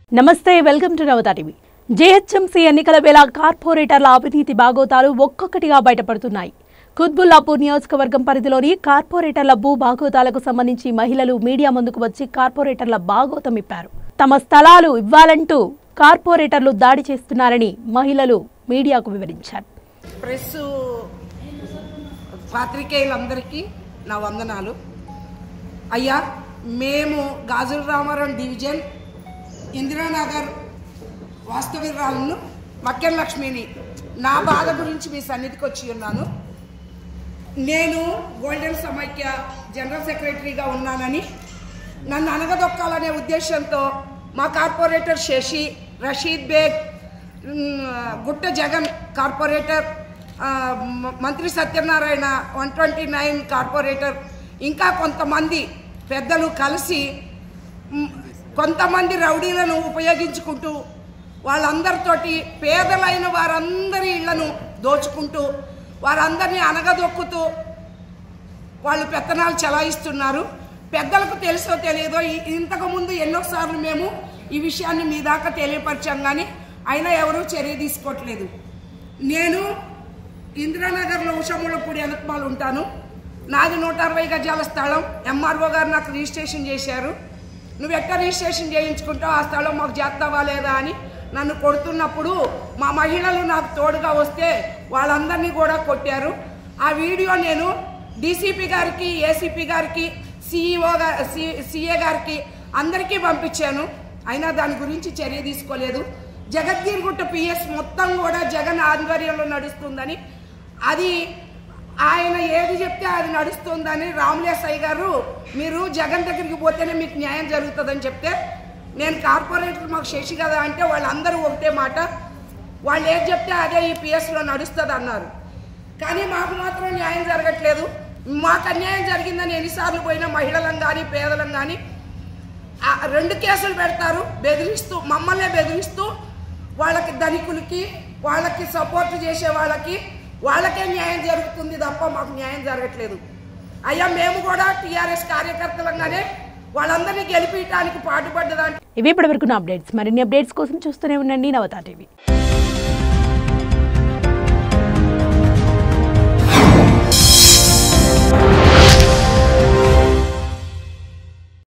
నమస్తే welcome to Navata TV GHMC ఎన్నికల వేళ కార్పొరేటర్ల అవినీతి బాగోతాలు ఒక్కొక్కటిగా బయటపడుతున్నాయి కుత్బుల్లాపూర్ నియోజకవర్గం పరిధిలోని కార్పొరేటర్ల భూ బాగోతాలకు సంబంధించి మహిళలు మీడియా ముందుకు వచ్చి కార్పొరేటర్ల బాగోతం ఇప్పారు తమ స్థలాలు ఇవ్వాలంటూ కార్పొరేటర్లు దాడి చేస్తున్నారని మహిళలు మీడియాకు వివరించారు ప్రెస్ పాత్రికేయులందరికీ నా వందనాలు అయ్యా మేము గాజుల రామారావు డివిజన్ ఇందిరానగర్ వాస్తవిరాలను మక్కెన్ లక్ష్మిని నా బాధ గురించి మీ సన్నిధికి వచ్చి ఉన్నాను నేను గోల్డెన్ సమైక్య జనరల్ సెక్రటరీగా ఉన్నానని నన్ను అనగదొక్కాలనే ఉద్దేశంతో మా కార్పొరేటర్ శశి రషీద్ బేగ్ మ్, గుట్ట జగన్ కార్పొరేటర్ ఆ, మ- మంత్రి Satyanarayana one twenty nine corporator ఇంకా కొంతమంది పెద్దలు కలిసి మ్, కొంతమంది రౌడీలను ఉపయోగించుకుంటూ వాళ్ళందరితోటి పేదలైన వారందరి ఇళ్లను దోచుకుంటూ వారందరినీ అనగదొక్కుతూ వాళ్ళు పెత్తనాలు చలాయిస్తున్నారు పెద్దలకు తెలుసో తెలియదో ఇ- ఇంతకు ముందు ఎన్నోసార్లు మేము ఈ విషయాన్ని మీ దాకా తెలియపరిచాం కానీ అయినా ఎవరూ చర్య తీసుకోవట్లేదు నేను ఇందిరానగర్లో ఉషములపూడి వెనకమాలు ఉంటాను నాది నూట అరవై గజాల స్థలం ఎంఆర్ఓ గారు నాకు రిజిస్ట్రేషన్ చేశారు నువ్వు ఎట్లా రిజిస్ట్రేషన్ చేయించుకుంటావు ఆ స్థలం మాకు చేస్తావా లేదా అని నన్ను కొడుతున్నప్పుడు మా మహిళలు నాకు తోడుగా వస్తే వాళ్ళందరినీ కూడా కొట్టారు ఆ వీడియో నేను డీసీపీ గారికి ఏసీపీ గారికి సిఇఓ సిఏ గారికి అందరికీ పంపించాను అయినా దాని గురించి చర్య తీసుకోలేదు జగద్గిరిగుట్ట పిఎస్ మొత్తం కూడా జగన్ ఆధ్వర్యంలో నడుస్తుందని అది ఆయన ఏది చెప్తే అది నడుస్తుందని రాములేసయ్య గారు మీరు జగన్ దగ్గరికి పోతేనే మీకు న్యాయం జరుగుతుందని చెప్తే నేను కార్పొరేటర్ మాకు శశి కదా అంటే వాళ్ళందరూ ఒకటే మాట వాళ్ళు ఏది చెప్తే అదే ఈ పిఎస్లో నడుస్తుంది అన్నారు కానీ మాకు మాత్రం న్యాయం జరగట్లేదు మాకు అన్యాయం జరిగిందని ఎన్నిసార్లు పోయినా మహిళలం కానీ పేదలం కానీ ఆ రెండు కేసులు పెడతారు బెదిరిస్తూ మమ్మల్నే బెదిరిస్తూ వాళ్ళకి ధనికులకి వాళ్ళకి సపోర్ట్ చేసే వాళ్ళకి వాళ్ళకే న్యాయం జరుగుతుంది తప్ప మాకు న్యాయం జరగట్లేదు అయ్యా మేము కూడా టీఆర్ఎస్ కార్యకర్తలంగానే వాళ్ళందరినీ గెలిపించడానికి పాటుపడ్డదాంట్లో ఇవి ఇప్పటివరకు నా అప్డేట్స్ మరిన్ని అప్డేట్స్ కోసం చూస్తూనే ఉండండి నవత టీవీ